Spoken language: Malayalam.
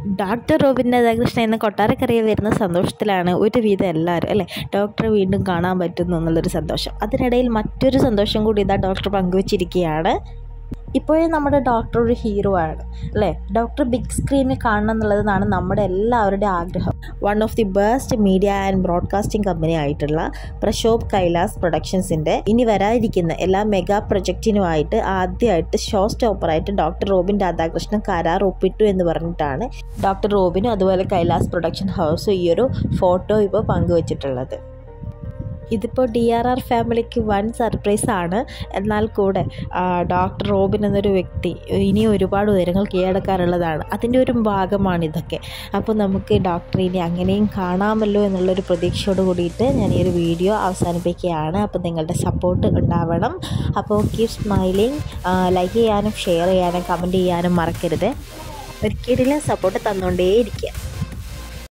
ഡോക്ടർ റോബിൻ രാധാകൃഷ്ണൻ എന്ന കൊട്ടാരക്കരയിൽ വരുന്ന സന്തോഷത്തിലാണ് ഒരുവിധം എല്ലാവരും അല്ലേ ഡോക്ടറെ വീണ്ടും കാണാൻ പറ്റുന്നു എന്നുള്ളൊരു സന്തോഷം അതിനിടയിൽ മറ്റൊരു സന്തോഷം കൂടി ഇതാ ഡോക്ടർ പങ്കുവച്ചിരിക്കുകയാണ് ഇപ്പോഴേ നമ്മുടെ ഡോക്ടർ ഒരു ഹീറോ ആണ് അല്ലേ ഡോക്ടർ ബിഗ് സ്ക്രീനിൽ കാണണം എന്നുള്ളതാണ് നമ്മുടെ എല്ലാവരുടെയും ആഗ്രഹം one of the best media and broadcasting company ആയിട്ടുള്ള പ്രശോഭ് കൈലാസ് പ്രൊഡക്ഷൻസിൻ്റെ ഇനി വരാതിരിക്കുന്ന എല്ലാ മെഗാ പ്രൊജക്റ്റിനുമായിട്ട് ആദ്യമായിട്ട് ഷോ സ്റ്റോപ്പറായിട്ട് ഡോക്ടർ റോബിൻ രാധാകൃഷ്ണൻ കരാർ ഒപ്പിട്ടു എന്ന് പറഞ്ഞിട്ടാണ് ഡോക്ടർ റോബിനും അതുപോലെ കൈലാസ് പ്രൊഡക്ഷൻ ഹൗസും ഈ ഒരു ഫോട്ടോ ഇപ്പോൾ പങ്കുവച്ചിട്ടുള്ളത് ഇതിപ്പോൾ ഡി ആർ ആർ ഫാമിലിക്ക് വൻ സർപ്രൈസ് ആണ് എന്നാൽ കൂടെ ഡോക്ടർ റോബിൻ എന്നൊരു വ്യക്തി ഇനി ഒരുപാട് ഉയരങ്ങൾ കീഴടക്കാറുള്ളതാണ് അതിൻ്റെ ഒരു ഭാഗമാണ് ഇതൊക്കെ അപ്പോൾ നമുക്ക് ഡോക്ടറിനെ അങ്ങനെയും കാണാമല്ലോ എന്നുള്ളൊരു പ്രതീക്ഷയോട് കൂടിയിട്ട് ഞാൻ ഈ ഒരു വീഡിയോ അവസാനിപ്പിക്കുകയാണ് അപ്പോൾ നിങ്ങളുടെ സപ്പോർട്ട് ഉണ്ടാവണം അപ്പോൾ കീപ് സ്മൈലിംഗ് ലൈക്ക് ചെയ്യാനും ഷെയർ ചെയ്യാനും കമൻറ്റ് ചെയ്യാനും മറക്കരുത് ഒരിക്കലും സപ്പോർട്ട് തന്നുകൊണ്ടേയിരിക്കുക